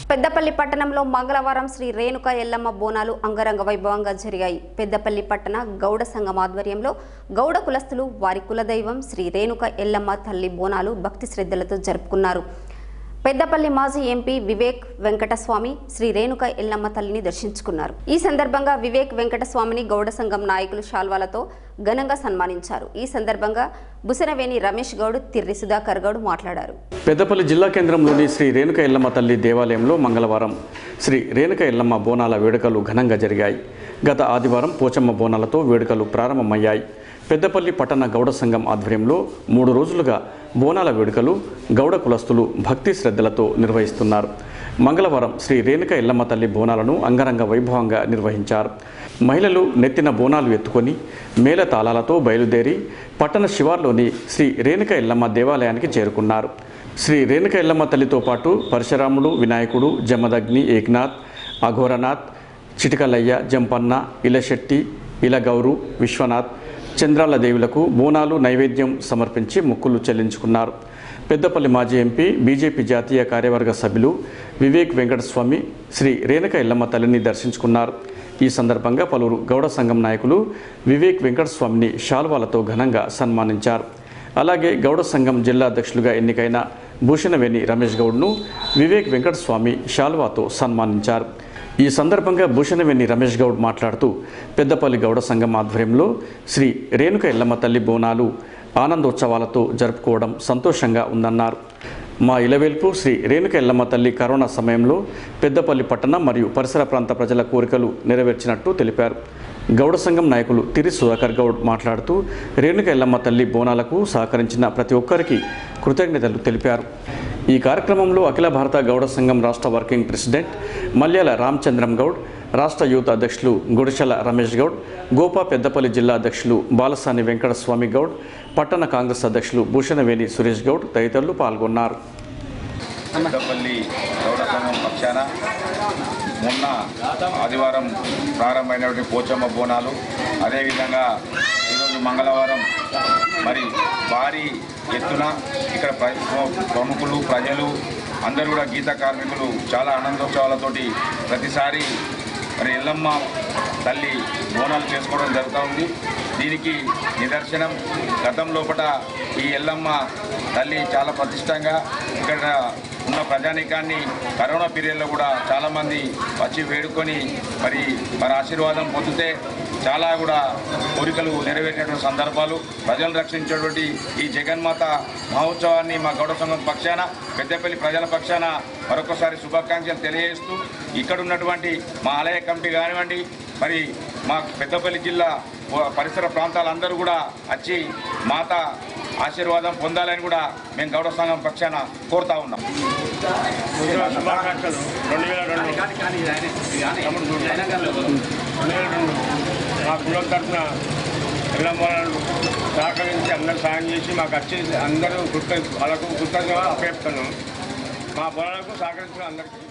పెద్దపల్లి పట్టణంలో మంగళవారం శ్రీ రేణుక ఎల్లమ్మ బోనాలు అంగరంగ వైభవంగా జరిగాయి పెద్దపల్లి పట్టణ గౌడ సంఘం ఆధ్వర్యంలో గౌడ కులస్తులు వారి కులదైవం శ్రీ రేణుక ఎల్లమ్మ తల్లి బోనాలు భక్తి శ్రద్ధలతో జరుపుకున్నారు పెద్దపల్లి మాజీ ఎంపీ వివేక్ వెంకటస్వామి శ్రీ రేణుక ఎల్లమ్మ తల్లిని దర్శించుకున్నారు ఈ సందర్భంగా వివేక్ వెంకటస్వామిని గౌడ సంఘం నాయకులు శాల్వాలతో ఘనంగా సన్మానించారు ఈ సందర్భంగా బుసనవేణి రమేష్ గౌడ్ తిర్రి సుధాకర్ గౌడ్ మాట్లాడారు పెద్దపల్లి జిల్లా కేంద్రంలోని శ్రీ రేణుక ఎల్లమ్మ తల్లి దేవాలయంలో మంగళవారం శ్రీ రేణుక ఎల్లమ్మ బోనాల వేడుకలు ఘనంగా జరిగాయి గత ఆదివారం పోచమ్మ బోనాలతో వేడుకలు ప్రారంభమయ్యాయి పెద్దపల్లి పట్టణ గౌడ సంఘం ఆధ్వర్యంలో మూడు రోజులుగా బోనాల వేడుకలు గౌడ కులస్తులు భక్తి శ్రద్ధలతో నిర్వహిస్తున్నారు మంగళవారం శ్రీ రేణుక ఎల్లమ్మ తల్లి బోనాలను అంగరంగ వైభవంగా నిర్వహించారు మహిళలు నెత్తిన బోనాలు ఎత్తుకొని మేళ తాళాలతో బయలుదేరి పట్టణ శివార్లోని శ్రీ రేణుక ఎల్లమ్మ దేవాలయానికి చేరుకున్నారు శ్రీ రేణుక ఎల్లమ్మ తల్లితో పాటు పరశురాముడు వినాయకుడు జమదగ్ని ఏక్నాథ్ అఘోరనాథ్ చిటికలయ్య జంపన్న ఇలశెట్టి ఇలగౌరు విశ్వనాథ్ చంద్రాల దేవులకు బోనాలు నైవేద్యం సమర్పించి మొక్కులు చెల్లించుకున్నారు పెద్దపల్లి మాజీ ఎంపీ బీజేపీ జాతీయ కార్యవర్గ సభ్యులు వివేక్ వెంకటస్వామి శ్రీ రేణుక ఎల్లమ్మ తల్లిని దర్శించుకున్నారు ఈ సందర్భంగా పలువురు గౌడ సంఘం నాయకులు వివేక్ వెంకటస్వామిని శాల్వాలతో ఘనంగా సన్మానించారు అలాగే గౌడ సంఘం జిల్లా అధ్యక్షులుగా ఎన్నికైన భూషణవేణి రమేష్ గౌడ్ను వివేక్ వెంకటస్వామి శాల్వాతో సన్మానించారు ఈ సందర్భంగా భూషణవేణి రమేష్ గౌడ్ మాట్లాడుతూ పెద్దపల్లి గౌడ సంఘం ఆధ్వర్యంలో శ్రీ రేణుక ఎల్లమ్మ తల్లి బోనాలు ఆనందోత్సవాలతో జరుపుకోవడం సంతోషంగా ఉందన్నారు మా ఇలవేల్పు శ్రీ రేణుక ఎల్లమ్మ తల్లి కరోనా సమయంలో పెద్దపల్లి పట్టణం మరియు పరిసర ప్రాంత ప్రజల కోరికలు నెరవేర్చినట్టు తెలిపారు గౌడ సంఘం నాయకులు తిరి సుధాకర్ గౌడ్ మాట్లాడుతూ రేణుక ఎల్లమ్మ తల్లి బోనాలకు సహకరించిన ప్రతి ఒక్కరికి కృతజ్ఞతలు తెలిపారు ఈ కార్యక్రమంలో అఖిల భారత గౌడ సంఘం రాష్ట్ర వర్కింగ్ ప్రెసిడెంట్ మల్యాల రామచంద్రం గౌడ్ రాష్ట్ర యూత్ అధ్యక్షులు గుడిశల రమేష్ గౌడ్ గోపా పెద్దపల్లి జిల్లా అధ్యక్షులు బాలసాని వెంకటస్వామి గౌడ్ పట్టణ కాంగ్రెస్ అధ్యక్షులు భూషణవేణి సురేష్ గౌడ్ తదితరులు పాల్గొన్నారు పెద్దపల్లి గౌడ సంఘం పక్షాన మొన్న ఆదివారం ప్రారంభమైనటువంటి పోచమ్మ బోనాలు అదేవిధంగా ఈరోజు మంగళవారం మరి భారీ ఎత్తున ఇక్కడ ప్ర- ప్రముఖులు ప్రజలు అందరూ కూడా గీత కార్మికులు చాలా ఆనందోత్సవాలతోటి ప్రతిసారి మరి ఎల్లమ్మ తల్లి బోనాలు చేసుకోవడం జరుగుతూ ఉంది దీనికి నిదర్శనం గతం లోపల ఈ ఎల్లమ్మ తల్లి చాలా ప్రతిష్టంగా ఇక్కడ ఉన్న ప్రజానీకాన్ని కరోనా పీరియడ్లో కూడా చాలామంది వచ్చి వేడుకొని మరి మరి ఆశీర్వాదం పొందితే చాలా కూడా కోరికలు నెరవేరినటువంటి సందర్భాలు ప్రజలు రక్షించేటువంటి ఈ జగన్మాత మహోత్సవాన్ని మా గౌడ సంఘం పక్షాన పెద్దపల్లి ప్రజల పక్షాన మరొకసారి శుభాకాంక్షలు తెలియజేస్తూ ఇక్కడ ఉన్నటువంటి మా ఆలయ కమిటీ కానివ్వండి మరి మా పెద్దపల్లి జిల్లా పరిసర ప్రాంతాలందరూ కూడా వచ్చి మాత ఆశీర్వాదం పొందాలని కూడా మేము గౌడ సంఘం పక్షాన కోరుతా ఉన్నాం శుభాకాంక్షలు రెండు వేల రెండు రెండు వేల రెండు మా కులం తరఫున ఎల్లమ్మలను సహకరించి అందరూ సాయం చేసి మాకు వచ్చి అందరూ కృత వాళ్ళకు కృతజ్ఞత అప్పచెప్తాను మా పొలాలకు సహకరించిన అందరికీ